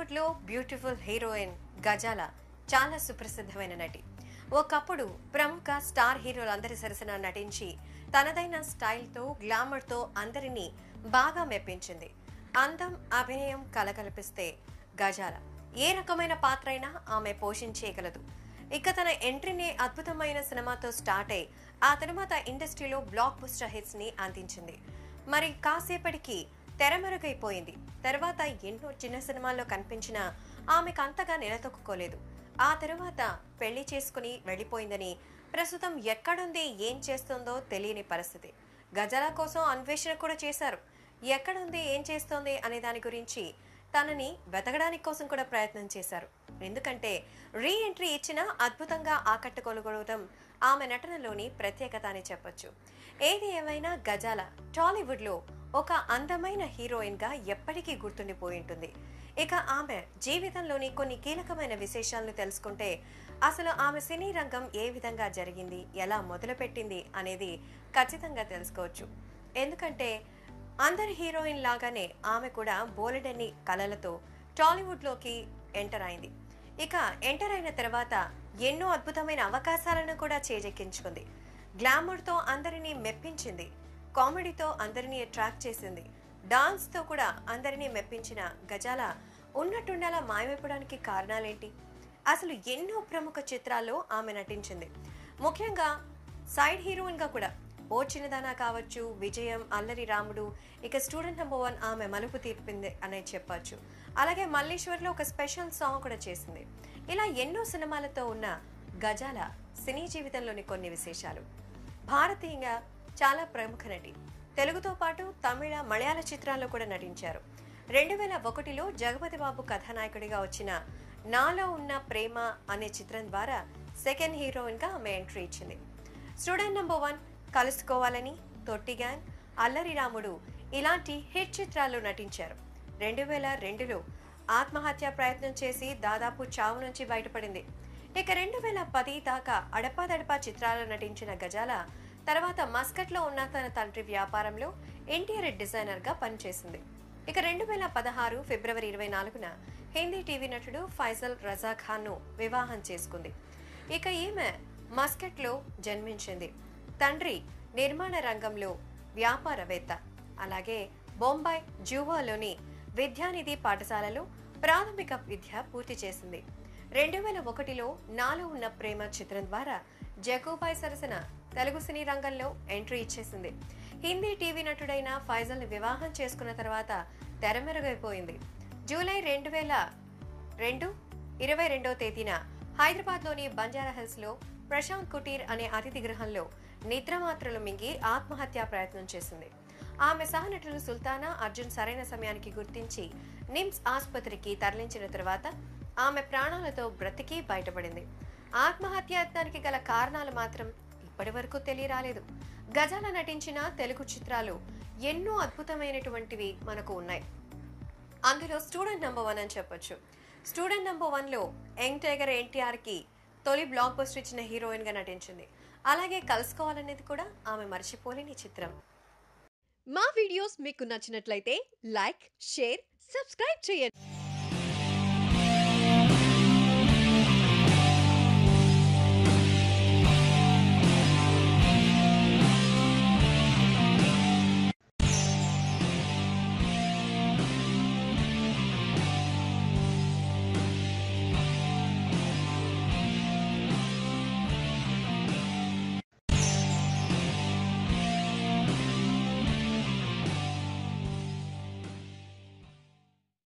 టాలీవుడ్ లో beautiful heroine గజాల చాలా సుప్రసిద్ధమైన నటి ఒకప్పుడు ప్రముఖ స్టార్ హీరోలందరి సరసన నటించి తనదైన స్టైల్తో గ్లామర్తో అందరినీ బాగా మెప్పించింది అందం అభినయం కలగలిపిస్తే గజాల ఏ రకమైన పాత్ర అయినా ఆమె పోషించేయగలదు ఇక తన ఎంట్రీని అద్భుతమైన సినిమాతో స్టార్ట్ అయి ఆ తర్వాత ఇండస్ట్రీలో బ్లాక్ బస్టర్ హిట్స్ ని అందించింది మరి కాసేపటికి తెరమరుగైపోయింది తర్వాత ఎన్నో చిన్న సినిమాల్లో కనిపించిన ఆమెకు అంతగా నిలదొక్కుకోలేదు ఆ తరువాత పెళ్లి చేసుకుని వెళ్ళిపోయిందని ప్రస్తుతం ఎక్కడుంది ఏం చేస్తుందో తెలియని పరిస్థితి గజాల కోసం అన్వేషణ కూడా చేశారు ఎక్కడుంది ఏం చేస్తోంది అనే దాని గురించి తనని వెతకడానికి కోసం కూడా ప్రయత్నం చేశారు ఎందుకంటే రీ ఎంట్రీ ఇచ్చిన అద్భుతంగా ఆకట్టుకోగలగడం ఆమె నటనలోని ప్రత్యేకత అని చెప్పొచ్చు ఏది ఏమైనా గజాల టాలీవుడ్ లో ఒక అందమైన హీరోయిన్ గా ఎప్పటికీ గుర్తుండిపోయి ఉంటుంది ఇక ఆమె జీవితంలోని కొన్ని కీలకమైన విశేషాలను తెలుసుకుంటే అసలు ఆమె సినీ రంగం ఏ విధంగా జరిగింది ఎలా మొదలుపెట్టింది అనేది ఖచ్చితంగా తెలుసుకోవచ్చు ఎందుకంటే అందరి హీరోయిన్ లాగానే ఆమె కూడా బోలెడన్ని కళలతో టాలీవుడ్లోకి ఎంటర్ అయింది ఇక ఎంటర్ అయిన తర్వాత ఎన్నో అద్భుతమైన అవకాశాలను కూడా చేజెక్కించుకుంది గ్లామర్తో అందరినీ మెప్పించింది కామెడీతో అందరినీ అట్రాక్ట్ చేసింది డాన్స్తో కూడా అందరినీ మెప్పించిన గజాల ఉన్నట్టుండలా మాయమైపోవడానికి కారణాలేంటి అసలు ఎన్నో ప్రముఖ చిత్రాల్లో ఆమె నటించింది ముఖ్యంగా సైడ్ హీరోయిన్గా కూడా ఓ చిన్నదానా కావచ్చు విజయం అల్లరి రాముడు ఇక స్టూడెంట్ నెంబర్ వన్ ఆమె మలుపు తీర్పింది అనేది చెప్పొచ్చు అలాగే మల్లేశ్వర్లో ఒక స్పెషల్ సాంగ్ కూడా చేసింది ఇలా ఎన్నో సినిమాలతో ఉన్న గజాల సినీ జీవితంలోని కొన్ని విశేషాలు భారతీయంగా చాలా ప్రముఖ నటి తెలుగుతో పాటు తమిళ మలయాళ చిత్రాల్లో కూడా నటించారు రెండు వేల ఒకటిలో జగపతి బాబు కథానాయకుడిగా వచ్చిన నాలో ఉన్న ప్రేమ అనే చిత్రం ద్వారా సెకండ్ హీరోయిన్గా ఆమె ఎంట్రీ ఇచ్చింది స్టూడెంట్ నెంబర్ వన్ కలుసుకోవాలని తొట్టి గ్యాంగ్ అల్లరి రాముడు ఇలాంటి హిట్ చిత్రాల్లో నటించారు రెండు వేల రెండులో ఆత్మహత్య ప్రయత్నం చేసి దాదాపు చావు నుంచి బయటపడింది ఇక రెండు వేల పది దాకా అడపాదడపా చిత్రాల్లో నటించిన గజాల తర్వాత మస్కట్లో ఉన్న తన తండ్రి వ్యాపారంలో ఇంటీరియర్ డిజైనర్గా పనిచేసింది ఇక రెండు వేల పదహారు ఫిబ్రవరి ఇరవై నాలుగున హిందీ టీవీ నటుడు ఫైజల్ రజా ఖాన్ను వివాహం చేసుకుంది ఇక ఈమె మస్కట్లో జన్మించింది తండ్రి నిర్మాణ రంగంలో వ్యాపారవేత్త అలాగే బొంబాయి జూవాలోని విద్యానిధి పాఠశాలలో ప్రాథమిక విద్య పూర్తి చేసింది రెండు వేల ఒకటిలో నాలో ఉన్న ప్రేమ చిత్రం ద్వారా జగూబాయ్ సరసన తెలుగు సినీ రంగంలో ఎంట్రీ ఇచ్చేసింది హిందీ టీవీ నటుడైన ఫైజల్ని వివాహం చేసుకున్న తర్వాత తెరమెరుగైపోయింది జూలై రెండు వేల రెండు ఇరవై రెండో తేదీన హైదరాబాద్లోని బంజారా హిల్స్లో ప్రశాంత్ కుటీర్ అనే అతిథి గృహంలో నిద్రమాత్రలు మింగి ఆత్మహత్యా ప్రయత్నం చేసింది ఆమె సహనటులు సుల్తానా అర్జున్ సరైన సమయానికి గుర్తించి నిమ్స్ ఆసుపత్రికి తరలించిన తర్వాత ఆమె ప్రాణాలతో బ్రతికి బయటపడింది ఆత్మహత్యాయత్నానికి గల కారణాలు మాత్రం ఇప్పటి వరకు తెలియరాలేదు గజాల నటించిన తెలుగు చిత్రాలు ఎన్నో అద్భుతమైనటువంటివి మనకు ఉన్నాయి అందులో స్టూడెంట్ నెంబర్ వన్ అని చెప్పొచ్చు స్టూడెంట్ నెంబర్ వన్లో యంగ్ టైగర్ ఎన్టీఆర్కి తొలి బ్లాక్ బస్టర్ ఇచ్చిన హీరోయిన్గా నటించింది అలాగే కలుసుకోవాలనేది కూడా ఆమె మర్చిపోలేని చిత్రం మా వీడియోస్ మీకు నచ్చినట్లయితే లైక్ షేర్ సబ్స్క్రైబ్ చేయండి